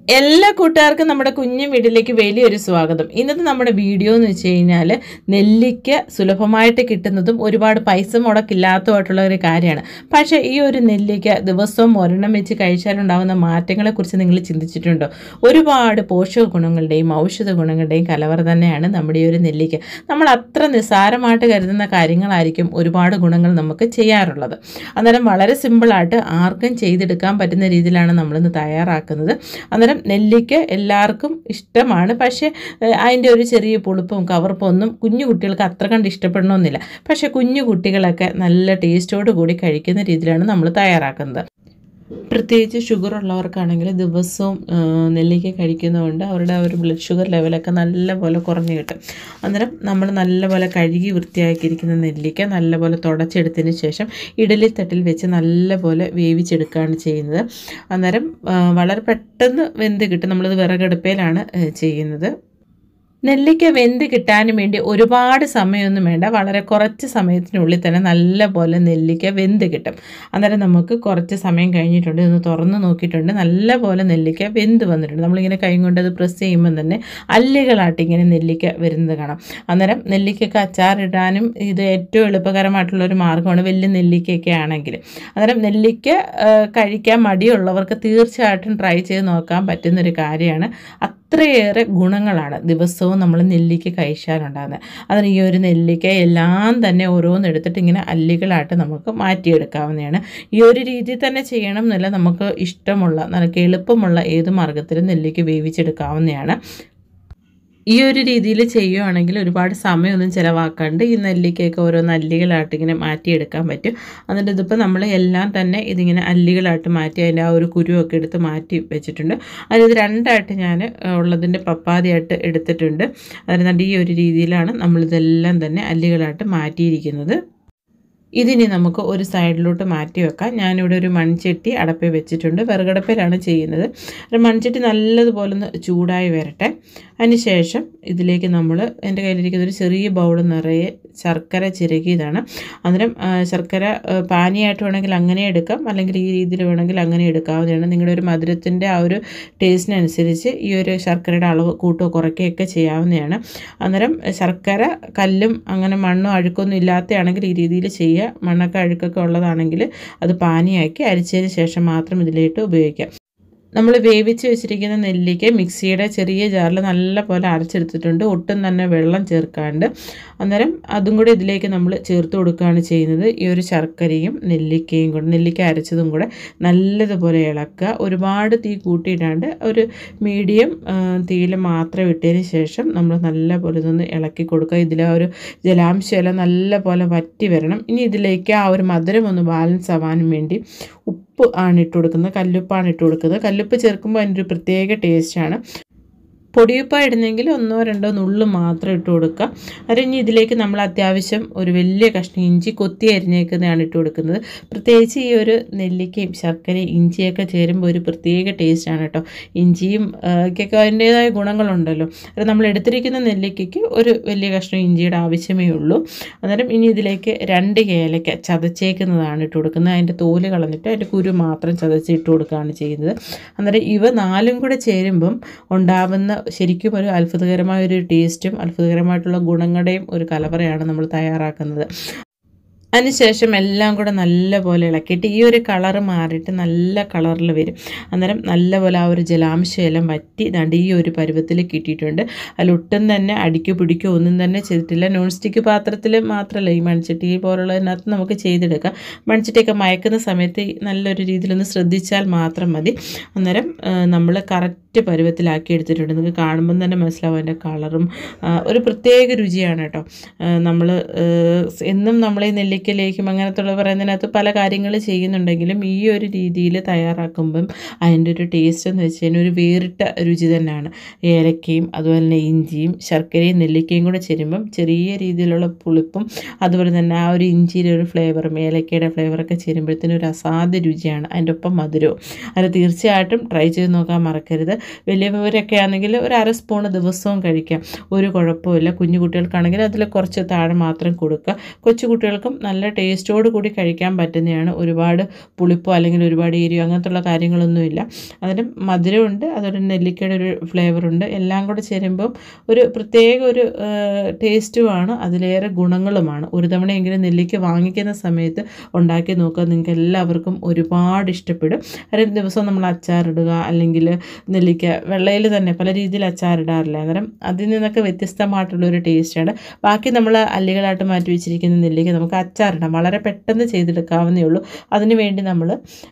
എല്ലാ കൂട്ടുകാർക്കും നമ്മുടെ കുഞ്ഞു വീട്ടിലേക്ക് വലിയൊരു സ്വാഗതം ഇന്നത്തെ നമ്മുടെ വീഡിയോ എന്ന് വെച്ച് കഴിഞ്ഞാൽ നെല്ലിക്ക സുലഭമായിട്ട് കിട്ടുന്നതും ഒരുപാട് പൈസ മുടക്കില്ലാത്തതുമായിട്ടുള്ള ഒരു കാര്യമാണ് പക്ഷേ ഈ ഒരു നെല്ലിക്ക ദിവസവും ഒരെണ്ണം വെച്ച് കഴിച്ചാലുണ്ടാകുന്ന മാറ്റങ്ങളെക്കുറിച്ച് നിങ്ങൾ ചിന്തിച്ചിട്ടുണ്ടോ ഒരുപാട് പോഷക ഗുണങ്ങളുടെയും ഔഷധ ഗുണങ്ങളുടെയും കലവറ തന്നെയാണ് നമ്മുടെ ഈ ഒരു നെല്ലിക്ക നമ്മൾ അത്ര നിസ്സാരമായിട്ട് കരുതുന്ന കാര്യങ്ങളായിരിക്കും ഒരുപാട് ഗുണങ്ങൾ നമുക്ക് ചെയ്യാറുള്ളത് അന്നേരം വളരെ സിമ്പിളായിട്ട് ആർക്കും ചെയ്തെടുക്കാൻ പറ്റുന്ന രീതിയിലാണ് നമ്മളിന്ന് തയ്യാറാക്കുന്നത് അന്നേരം നെല്ലിക്ക എല്ലാവർക്കും ഇഷ്ടമാണ് പക്ഷേ ഏഹ്, അതിൻ്റെ ഒരു ചെറിയ പുളിപ്പും കവർപ്പും ഒന്നും കുഞ്ഞു കുട്ടികൾക്ക് അത്ര കണ്ട് ഇഷ്ടപ്പെടണമെന്നില്ല പക്ഷേ കുഞ്ഞു കുട്ടികളൊക്കെ നല്ല ടേസ്റ്റോട് കൂടി കഴിക്കുന്ന രീതിയിലാണ് നമ്മൾ തയ്യാറാക്കുന്നത് പ്രത്യേകിച്ച് ഷുഗർ ഉള്ളവർക്കാണെങ്കിൽ ദിവസവും ആ, നെല്ലിക്ക കഴിക്കുന്നതുകൊണ്ട് അവരുടെ ആ ഒരു ബ്ലഡ് ഷുഗർ ലെവലൊക്കെ നല്ലപോലെ കുറഞ്ഞു കിട്ടും അന്നേരം നമ്മൾ നല്ലപോലെ കഴുകി വൃത്തിയാക്കിയിരിക്കുന്ന നെല്ലിക്ക നല്ലപോലെ തുടച്ചെടുത്തതിന് ശേഷം ഇഡലിത്തട്ടിൽ വെച്ച് നല്ലപോലെ വേവിച്ചെടുക്കുകയാണ് ചെയ്യുന്നത് അന്നേരം ആ, വളരെ പെട്ടെന്ന് വെന്ത് കിട്ടും നമ്മളത് വിറകടുപ്പയിലാണ് ഏ, ചെയ്യുന്നത് നെല്ലിക്ക വെന്ത് കിട്ടാനും വേണ്ടി ഒരുപാട് സമയമൊന്നും വേണ്ട വളരെ കുറച്ച് സമയത്തിനുള്ളിൽ തന്നെ നല്ലപോലെ നെല്ലിക്ക വെന്ത് കിട്ടും അന്നേരം നമുക്ക് കുറച്ച് സമയം കഴിഞ്ഞിട്ടുണ്ട് ഇതൊന്ന് തുറന്ന് നോക്കിയിട്ടുണ്ട് നല്ലപോലെ നെല്ലിക്ക വെന്ത് വന്നിട്ടുണ്ട് നമ്മളിങ്ങനെ കൈ കൊണ്ട് അത് പ്രസ് ചെയ്യുമ്പോൾ തന്നെ അല്ലികളായിട്ട് ഇങ്ങനെ നെല്ലിക്ക വരുന്നത് കാണാം അന്നേരം നെല്ലിക്കയൊക്കെ അച്ചാറിടാനും ഇത് ഏറ്റവും എളുപ്പകരമായിട്ടുള്ള ഒരു മാർഗ്ഗമാണ് വലിയ നെല്ലിക്കയൊക്കെ ആണെങ്കിൽ അന്നേരം നെല്ലിക്ക ആ, കഴിക്കാൻ മടിയുള്ളവർക്ക് തീർച്ചയായിട്ടും ട്രൈ ചെയ്ത് നോക്കാൻ പറ്റുന്നൊരു കാര്യമാണ് അത്രയേറെ ഗുണങ്ങളാണ് ദിവസവും നമ്മൾ നെല്ലിക്ക കഴിച്ചാലുണ്ടാകുന്നത് അതിന് ഈ ഒരു നെല്ലിക്ക എല്ലാം തന്നെ ഓരോന്ന് എടുത്തിട്ട് ഇങ്ങനെ അല്ലികളായിട്ട് നമുക്ക് മാറ്റിയെടുക്കാവുന്നതാണ് ഈ ഒരു രീതിയിൽ തന്നെ ചെയ്യണം എന്നല്ല നമുക്ക് ഇഷ്ടമുള്ള നമുക്ക് എളുപ്പമുള്ള ഏത് മാർഗത്തിലും നെല്ലിക്ക വേവിച്ചെടുക്കാവുന്നതാണ് ഈ ഒരു രീതിയിൽ ചെയ്യുവാണെങ്കിൽ ഒരുപാട് സമയമൊന്നും ചിലവാക്കാണ്ട് ഈ നെല്ലിക്കയൊക്കെ ഓരോ അല്ലികളായിട്ട് ഇങ്ങനെ മാറ്റിയെടുക്കാൻ പറ്റും എന്നിട്ട് ഇതിപ്പോൾ നമ്മൾ എല്ലാം തന്നെ ഇതിങ്ങനെ അല്ലികളായിട്ട് മാറ്റി അതിൻ്റെ ആ ഒരു കുരുവൊക്കെ എടുത്ത് മാറ്റി വെച്ചിട്ടുണ്ട് അതായത് രണ്ടായിട്ട് ഞാൻ ഉള്ളതിൻ്റെ പപ്പാതിയായിട്ട് എടുത്തിട്ടുണ്ട് അതിന് ഈ ഒരു രീതിയിലാണ് നമ്മളിതെല്ലാം തന്നെ അല്ലികളായിട്ട് മാറ്റിയിരിക്കുന്നത് ഇതിനി നമുക്ക് ഒരു സൈഡിലോട്ട് മാറ്റി വെക്കാം ഞാനിവിടെ ഒരു മൺചട്ടി അടപ്പിൽ വെച്ചിട്ടുണ്ട് വിറകടപ്പിലാണ് ചെയ്യുന്നത് ഒരു മൺചട്ടി നല്ലതുപോലെ ഒന്ന് ചൂടായി വരട്ടെ അതിനുശേഷം ഇതിലേക്ക് നമ്മൾ എൻ്റെ കയ്യിലിരിക്കുന്ന ഒരു ചെറിയ ബൗൾ നിറയെ ശർക്കര ചിരകിയതാണ് അന്നേരം ആ, ശർക്കര ആ, പാനിയായിട്ട് വേണമെങ്കിൽ അങ്ങനെ എടുക്കാം അല്ലെങ്കിൽ ഈ രീതിയിൽ വേണമെങ്കിൽ അങ്ങനെ എടുക്കാവുന്നതാണ് നിങ്ങളുടെ ഒരു മധുരത്തിൻ്റെ ആ ഒരു ടേസ്റ്റിനനുസരിച്ച് ഈ ഒരു ശർക്കരയുടെ അളവ് കൂട്ടുകയോ കുറയ്ക്കുകയൊക്കെ ചെയ്യാവുന്നതാണ് അന്നേരം ശർക്കര കല്ലും അങ്ങനെ മണ്ണോ അഴുക്കൊന്നും ഇല്ലാത്തതാണെങ്കിൽ ഈ രീതിയിൽ ചെയ്യുക മണ്ണൊക്കെ അഴുക്കൊക്കെ ഉള്ളതാണെങ്കിൽ അത് പാനിയാക്കി അരിച്ചതിന് ശേഷം മാത്രം ഇതിലേക്ക് ഉപയോഗിക്കാം നമ്മൾ വേവിച്ച് വെച്ചിരിക്കുന്ന നെല്ലിക്ക മിക്സിയുടെ ചെറിയ ജാറിൽ നല്ല പോലെ അരച്ചെടുത്തിട്ടുണ്ട് ഒട്ടും തന്നെ വെള്ളം ചേർക്കാണ്ട് അന്നേരം അതും കൂടി ഇതിലേക്ക് നമ്മൾ ചേർത്ത് കൊടുക്കുകയാണ് ചെയ്യുന്നത് ഈ ഒരു ശർക്കരയും നെല്ലിക്കയും കൂടെ നെല്ലിക്ക അരച്ചതും കൂടെ നല്ലതുപോലെ ഇളക്കുക ഒരുപാട് തീ കൂട്ടിയിടാണ്ട് ഒരു മീഡിയം തീയിൽ മാത്രം ഇട്ടതിന് ശേഷം നമ്മൾ നല്ലപോലെ ഇതൊന്ന് ഇളക്കി കൊടുക്കുക ഇതിലെ ആ ഒരു ജലാംശം എല്ലാം നല്ലപോലെ വറ്റി വരണം ഇനി ഇതിലേക്ക് ആ ഒരു മധുരം ഒന്ന് ബാലൻസ് ആവാനും വേണ്ടി ഉപ്പ് ആണ് ഇട്ട് കൊടുക്കുന്നത് കല്ലുപ്പാണ് ഇട്ട് കൊടുക്കുന്നത് കല്ലുപ്പ് ചേർക്കുമ്പോൾ അതിൻ്റെ ഒരു പ്രത്യേക ടേസ്റ്റാണ് പൊടിയുപ്പ ഇടുന്നെങ്കിൽ ഒന്നോ രണ്ടോ നുള്ളു മാത്രം ഇട്ട് കൊടുക്കുക അരിഞ്ഞ് ഇതിലേക്ക് നമ്മൾ അത്യാവശ്യം ഒരു വലിയ കഷ്ണം ഇഞ്ചി കൊത്തി അരിഞ്ഞേക്കുന്നതാണ് ഇട്ട് കൊടുക്കുന്നത് പ്രത്യേകിച്ച് ഈ ഒരു നെല്ലിക്കയും ശർക്കരയും ഇഞ്ചിയൊക്കെ ചേരുമ്പോൾ ഒരു പ്രത്യേക ടേസ്റ്റാണ് കേട്ടോ ഇഞ്ചിയും ആ, ഒക്കെയൊക്കെ അതിൻ്റേതായ ഗുണങ്ങളുണ്ടല്ലോ അത് നമ്മൾ എടുത്തിരിക്കുന്ന നെല്ലിക്കയ്ക്ക് ഒരു വലിയ കഷ്ണം ഇഞ്ചിയുടെ ആവശ്യമേ ഉള്ളൂ അന്നേരം ഇനി ഇതിലേക്ക് രണ്ട് ഏലക്ക ചതച്ചേക്കുന്നതാണ് ഇട്ട് കൊടുക്കുന്നത് അതിൻ്റെ തോല് കളഞ്ഞിട്ട് അതിൻ്റെ കുരു മാത്രം ചതച്ച് ഇട്ട് കൊടുക്കുകയാണ് ചെയ്യുന്നത് അന്നേരം ഇവ നാലും കൂടെ ചേരുമ്പം ഉണ്ടാവുന്ന ശരിക്കും ഒരു അത്ഭുതകരമായ ഒരു ടേസ്റ്റും അത്ഭുതകരമായിട്ടുള്ള ഗുണങ്ങളുടെയും ഒരു കലവറയാണ് നമ്മൾ തയ്യാറാക്കുന്നത് അതിനുശേഷം എല്ലാം കൂടെ നല്ലപോലെ ഇളക്കിയിട്ട് ഈ ഒരു കളറ് മാറിയിട്ട് നല്ല കളറിൽ വരും അന്നേരം നല്ലപോലെ ആ ഒരു ജലാംശം എല്ലാം വറ്റി ദാണ്ട് ഈ ഒരു പരുവത്തിൽ കിട്ടിയിട്ടുണ്ട് അതിലൊട്ടും തന്നെ അടിക്കോ പിടിക്കോ ഒന്നും തന്നെ ചെയ്തിട്ടില്ല നോൺ സ്റ്റിക്ക് പാത്രത്തിൽ മാത്രമല്ല ഈ മൺചട്ടി പോലുള്ളതിനകത്ത് നമുക്ക് ചെയ്തെടുക്കാം മൺചട്ടിയൊക്കെ മയക്കുന്ന സമയത്ത് ഈ നല്ലൊരു രീതിയിലൊന്ന് ശ്രദ്ധിച്ചാൽ മാത്രം മതി അന്നേരം നമ്മൾ കറക്റ്റ് പരുവത്തിലാക്കി എടുത്തിട്ടുണ്ട് നിങ്ങൾക്ക് കാണുമ്പം തന്നെ മനസ്സിലാവും അതിൻ്റെ കളറും ആ, ഒരു പ്രത്യേക രുചിയാണ് കേട്ടോ നമ്മൾ എന്നും നമ്മൾ ഈ നെല്ലിക്കലേക്കും അങ്ങനത്തുള്ള പറയുന്നതിനകത്ത് പല കാര്യങ്ങൾ ചെയ്യുന്നുണ്ടെങ്കിലും ഈ ഒരു രീതിയിൽ തയ്യാറാക്കുമ്പം അതിൻ്റെ ഒരു ടേസ്റ്റ് എന്ന് വെച്ച് കഴിഞ്ഞാൽ ഒരു വേറിട്ട രുചി തന്നെയാണ് ഏലക്കയും അതുപോലെ തന്നെ ഇഞ്ചിയും ശർക്കരയും നെല്ലിക്കയും കൂടെ ചേരുമ്പം ചെറിയ രീതിയിലുള്ള പുളിപ്പും അതുപോലെ തന്നെ ആ ഒരു ഇഞ്ചിയുടെ ഒരു ഫ്ലേവറും ഏലക്കയുടെ ഫ്ലേവറൊക്കെ ചേരുമ്പോഴത്തേനും ഒരു അസാധ്യ രുചിയാണ് അതിൻ്റെ ഒപ്പം മധുരവും അത് തീർച്ചയായിട്ടും ട്രൈ ചെയ്ത് നോക്കാൻ മറക്കരുത് വലിയവരൊക്കെ ആണെങ്കിൽ ഒരു അര സ്പൂണ് ദിവസവും കഴിക്കാം ഒരു കുഴപ്പമില്ല കുഞ്ഞു കുട്ടികൾക്കാണെങ്കിൽ അതിൽ കുറച്ച് താഴെ മാത്രം കൊടുക്കുക കൊച്ചു കുട്ടികൾക്കും നല്ല ടേസ്റ്റോട് കൂടി കഴിക്കാൻ പറ്റുന്നതാണ് ഒരുപാട് പുളിപ്പോ അല്ലെങ്കിൽ ഒരുപാട് എരിയോ അങ്ങനത്തുള്ള കാര്യങ്ങളൊന്നുമില്ല അതിന് മധുരമുണ്ട് അതൊരു നെല്ലിക്കയുടെ ഒരു ഫ്ലേവറുണ്ട് എല്ലാം കൂടെ ചേരുമ്പം ഒരു പ്രത്യേക ഒരു ടേസ്റ്റുമാണ് അതിലേറെ ഗുണങ്ങളുമാണ് ഒരു തവണയെങ്കിലും നെല്ലിക്ക വാങ്ങിക്കുന്ന സമയത്ത് ഉണ്ടാക്കി നോക്കുക നിങ്ങൾക്ക് എല്ലാവർക്കും ഒരുപാട് ഇഷ്ടപ്പെടും അതായത് ദിവസം നമ്മൾ അച്ചാറിടുക അല്ലെങ്കിൽ നെല്ലിക്ക വെള്ളയിൽ തന്നെ പല രീതിയിൽ അച്ചാറിടാറില്ല അന്നേരം അതിൽ നിന്നൊക്കെ വ്യത്യസ്തമായിട്ടുള്ളൊരു ടേസ്റ്റാണ് ബാക്കി നമ്മൾ അല്ലികളായിട്ട് മാറ്റി വെച്ചിരിക്കുന്ന നെല്ലിക്ക നമുക്ക് അച്ചാറിടാം വളരെ പെട്ടെന്ന് ചെയ്തെടുക്കാവുന്നേ ഉള്ളൂ അതിന് വേണ്ടി നമ്മൾ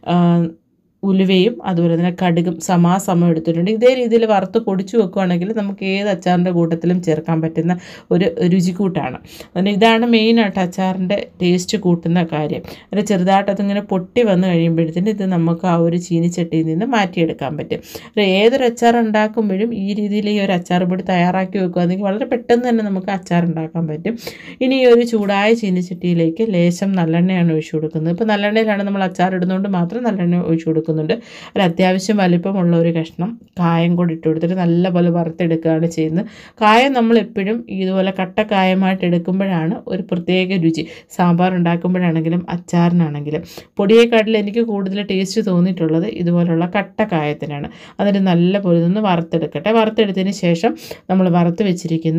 ഉലുവയും അതുപോലെ തന്നെ കടുകും സമാസമം എടുത്തിട്ടുണ്ട് ഇതേ രീതിയിൽ വറുത്ത് പൊടിച്ചു വെക്കുകയാണെങ്കിൽ നമുക്ക് ഏത് അച്ചാറിൻ്റെ കൂട്ടത്തിലും ചേർക്കാൻ പറ്റുന്ന ഒരു രുചിക്കൂട്ടാണ് അതിന് ഇതാണ് മെയിനായിട്ട് അച്ചാറിൻ്റെ ടേസ്റ്റ് കൂട്ടുന്ന കാര്യം അത് ചെറുതായിട്ട് അതിങ്ങനെ പൊട്ടി വന്ന് കഴിയുമ്പോഴത്തേന് ഇത് നമുക്ക് ആ ഒരു ചീനിച്ചട്ടിയിൽ നിന്ന് മാറ്റിയെടുക്കാൻ പറ്റും അത് ഏതൊരു അച്ചാർ ഉണ്ടാക്കുമ്പോഴും ഈ രീതിയിൽ ഈ ഒരു അച്ചാർ പൊടി തയ്യാറാക്കി വെക്കുകയാണെങ്കിൽ വളരെ പെട്ടെന്ന് തന്നെ നമുക്ക് അച്ചാർ ഉണ്ടാക്കാൻ പറ്റും ഇനി ഈ ഒരു ചൂടായ ചീനിച്ചട്ടിയിലേക്ക് ലേശം നല്ലെണ്ണയാണ് ഒഴിച്ചു കൊടുക്കുന്നത് ഇപ്പോൾ നല്ലെണ്ണയിലാണ് നമ്മൾ അച്ചാർ ഇടുന്നതുകൊണ്ട് മാത്രം നല്ലെണ്ണ ഒഴിച്ചു കൊടുക്കുന്നുണ്ട് ഒരു അത്യാവശ്യം വലിപ്പമുള്ള ഒരു കഷ്ണം കായം കൂടി ഇട്ട് കൊടുത്തിട്ട് നല്ലപോലെ വറുത്തെടുക്കുകയാണ് ചെയ്യുന്നത് കായം നമ്മൾ എപ്പോഴും ഇതുപോലെ കട്ട കായമായിട്ട് എടുക്കുമ്പോഴാണ് ഒരു പ്രത്യേക രുചി സാമ്പാർ ഉണ്ടാക്കുമ്പോഴാണെങ്കിലും അച്ചാറിനാണെങ്കിലും പൊടിയേക്കാട്ടിൽ എനിക്ക് കൂടുതൽ ടേസ്റ്റ് തോന്നിയിട്ടുള്ളത് ഇതുപോലുള്ള കട്ട കായത്തിനാണ് അതിന് നല്ലപോലെ ഒന്ന് വറുത്തെടുക്കട്ടെ വറുത്തെടുത്തതിന് ശേഷം നമ്മൾ വറുത്ത് വെച്ചിരിക്കുന്ന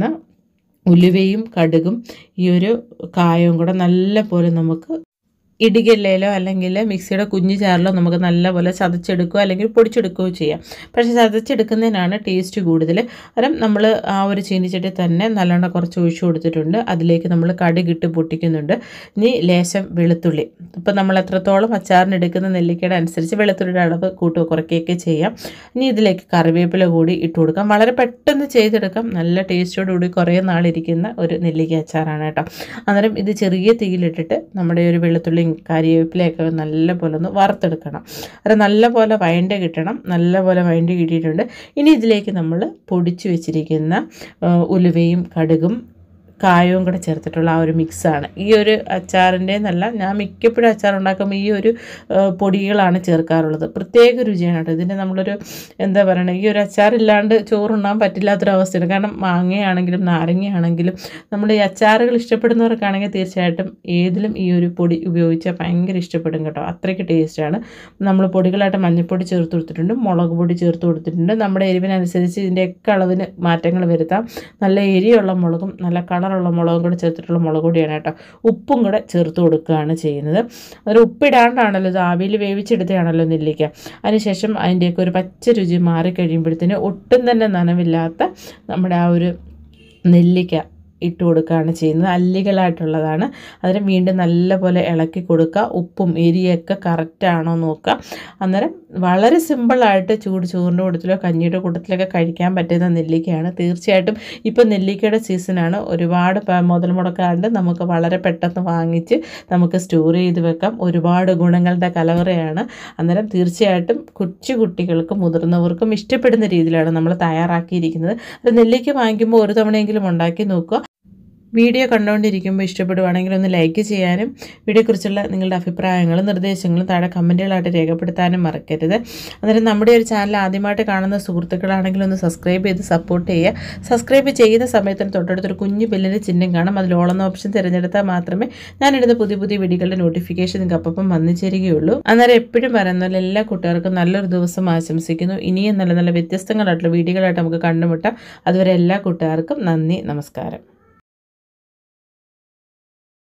ഉലുവയും കടുകും ഈ ഒരു കായവും കൂടെ നല്ലപോലെ നമുക്ക് ഇടികല്ലയിലോ അല്ലെങ്കിൽ മിക്സിയുടെ കുഞ്ഞു ചാറിലോ നമുക്ക് നല്ലപോലെ ചതച്ചെടുക്കുകയോ അല്ലെങ്കിൽ പൊടിച്ചെടുക്കുകയോ ചെയ്യാം പക്ഷേ ചതച്ചെടുക്കുന്നതിനാണ് ടേസ്റ്റ് കൂടുതൽ അന്നേരം നമ്മൾ ആ ഒരു ചീനിച്ചട്ടി തന്നെ നല്ലോണം കുറച്ച് ഒഴിച്ചു കൊടുത്തിട്ടുണ്ട് അതിലേക്ക് നമ്മൾ കടുകിട്ട് പൊട്ടിക്കുന്നുണ്ട് ഇനി ലേശം വെളുത്തുള്ളി ഇപ്പം നമ്മൾ എത്രത്തോളം അച്ചാറിന് എടുക്കുന്ന നെല്ലിക്കയുടെ അനുസരിച്ച് വെളുത്തുള്ളിയുടെ അളവ് കൂട്ടുക കുറയ്ക്കുകയൊക്കെ ചെയ്യാം ഇനി ഇതിലേക്ക് കറിവേപ്പില കൂടി ഇട്ട് കൊടുക്കാം വളരെ പെട്ടെന്ന് ചെയ്തെടുക്കാം നല്ല ടേസ്റ്റോട് കൂടി കുറേ നാളിരിക്കുന്ന ഒരു നെല്ലിക്ക അച്ചാറാണ് കേട്ടോ അന്നേരം ഇത് ചെറിയ തീയിലിട്ടിട്ട് നമ്മുടെ ഒരു വെളുത്തുള്ളി കറിവേപ്പിലയൊക്കെ നല്ല പോലെ ഒന്ന് വറുത്തെടുക്കണം അത് നല്ല പോലെ വഴണ്ട് കിട്ടണം നല്ല പോലെ വഴണ്ട് കിട്ടിയിട്ടുണ്ട് ഇനി ഇതിലേക്ക് നമ്മൾ പൊടിച്ചു വെച്ചിരിക്കുന്ന ആ, ഉലുവയും കടുകും കായവും കൂടെ ചേർത്തിട്ടുള്ള ആ ഒരു മിക്സാണ് ഈ ഒരു അച്ചാറിൻ്റെ എന്നല്ല ഞാൻ മിക്കപ്പോഴും അച്ചാർ ഉണ്ടാക്കുമ്പോൾ ഈ ഒരു ആ, പൊടികളാണ് ചേർക്കാറുള്ളത് പ്രത്യേക രുചിയാണ് കേട്ടോ ഇതിൻ്റെ നമ്മളൊരു എന്താ പറയണത് ഈ ഒരു അച്ചാറില്ലാണ്ട് ചോറുണ്ണാൻ പറ്റില്ലാത്തൊരവസ്ഥയാണ് കാരണം മാങ്ങയാണെങ്കിലും നാരങ്ങയാണെങ്കിലും നമ്മൾ ഈ അച്ചാറുകൾ ഇഷ്ടപ്പെടുന്നവർക്കാണെങ്കിൽ തീർച്ചയായിട്ടും ഏതിലും ഈ ഒരു പൊടി ഉപയോഗിച്ചാൽ ഭയങ്കര ഇഷ്ടപ്പെടും കേട്ടോ അത്രയ്ക്ക് ടേസ്റ്റാണ് നമ്മൾ പൊടികളായിട്ട് മഞ്ഞൾപ്പൊടി ചേർത്ത് കൊടുത്തിട്ടുണ്ട് മുളക് പൊടി ചേർത്ത് കൊടുത്തിട്ടുണ്ട് നമ്മുടെ എരിവിനനുസരിച്ച് ഇതിൻ്റെയൊക്കെ അളവിന് മാറ്റങ്ങൾ വരുത്താം നല്ല എരിയുള്ള മുളകും നല്ല കളറുള്ള മുളകും കൂടെ ചേർത്തിട്ടുള്ള മുളക് പൊടിയാണ് കേട്ടോ ഉപ്പും കൂടെ ചേർത്ത് കൊടുക്കുകയാണ് ചെയ്യുന്നത് അതൊരു ഉപ്പിടാണ്ടാണല്ലോ ഇത് ആവിയിൽ വേവിച്ചെടുത്തതാണല്ലോ നെല്ലിക്ക അതിനുശേഷം അതിൻ്റെയൊക്കെ ഒരു പച്ച രുചി മാറിക്കഴിയുമ്പോഴത്തേന് ഒട്ടും തന്നെ നനവില്ലാത്ത നമ്മുടെ ആ ഒരു നെല്ലിക്ക ഇട്ട് കൊടുക്കുകയാണ് ചെയ്യുന്നത് അല്ലികളായിട്ടുള്ളതാണ് അതിന് വീണ്ടും നല്ലപോലെ ഇളക്കി കൊടുക്കുക ഉപ്പും എരിയൊക്കെ കറക്റ്റാണോ നോക്കുക അന്നേരം വളരെ സിമ്പിളായിട്ട് ചൂട് ചോറിൻ്റെ കൂട്ടത്തിലോ കഞ്ഞിയുടെ കൂട്ടത്തിലൊക്കെ കഴിക്കാൻ പറ്റുന്ന നെല്ലിക്കയാണ് തീർച്ചയായിട്ടും ഇപ്പോൾ നെല്ലിക്കയുടെ സീസണാണ് ഒരുപാട് പ- മുതൽ മുടക്കാണ്ട് നമുക്ക് വളരെ പെട്ടെന്ന് വാങ്ങിച്ച് നമുക്ക് സ്റ്റോർ ചെയ്ത് വെക്കാം ഒരുപാട് ഗുണങ്ങളുടെ കലവറയാണ് അന്നേരം തീർച്ചയായിട്ടും കൊച്ചു കുട്ടികൾക്കും മുതിർന്നവർക്കും ഇഷ്ടപ്പെടുന്ന രീതിയിലാണ് നമ്മൾ തയ്യാറാക്കിയിരിക്കുന്നത് അത് നെല്ലിക്ക വാങ്ങിക്കുമ്പോൾ ഒരു തവണയെങ്കിലും ഉണ്ടാക്കി നോക്കുക വീഡിയോ കണ്ടുകൊണ്ടിരിക്കുമ്പോൾ ഇഷ്ടപ്പെടുവാണെങ്കിൽ ഒന്ന് ലൈക്ക് ചെയ്യാനും വീഡിയോയെക്കുറിച്ചുള്ള നിങ്ങളുടെ അഭിപ്രായങ്ങളും നിർദ്ദേശങ്ങളും താഴെ കമൻറ്റുകളായിട്ട് രേഖപ്പെടുത്താനും മറക്കരുത് അന്നേരം നമ്മുടെ ഒരു ചാനൽ ആദ്യമായിട്ട് കാണുന്ന സുഹൃത്തുക്കളാണെങ്കിൽ ഒന്ന് സബ്സ്ക്രൈബ് ചെയ്ത് സപ്പോർട്ട് ചെയ്യുക സബ്സ്ക്രൈബ് ചെയ്യുന്ന സമയത്തിന് തൊട്ടടുത്തൊരു കുഞ്ഞു ബെല്ലിൻ്റെ ചിഹ്നം കാണും അതിൽ ഓളെന്ന ഓപ്ഷൻ തിരഞ്ഞെടുത്താൽ മാത്രമേ ഞാനിടുന്ന പുതിയ പുതിയ വീഡിയോകളുടെ നോട്ടിഫിക്കേഷൻ നിങ്ങൾക്ക് അപ്പം വന്നു ചേരുകയുള്ളൂ അന്നേരം എപ്പോഴും പറയുന്ന പോലെ എല്ലാ കൂട്ടുകാർക്കും നല്ലൊരു ദിവസം ആശംസിക്കുന്നു ഇനിയും നല്ല നല്ല വ്യത്യസ്തങ്ങളായിട്ടുള്ള വീഡിയോകളായിട്ട് നമുക്ക് കണ്ടുമുട്ടാം അതുവരെ എല്ലാ കൂട്ടുകാർക്കും നന്ദി നമസ്കാരം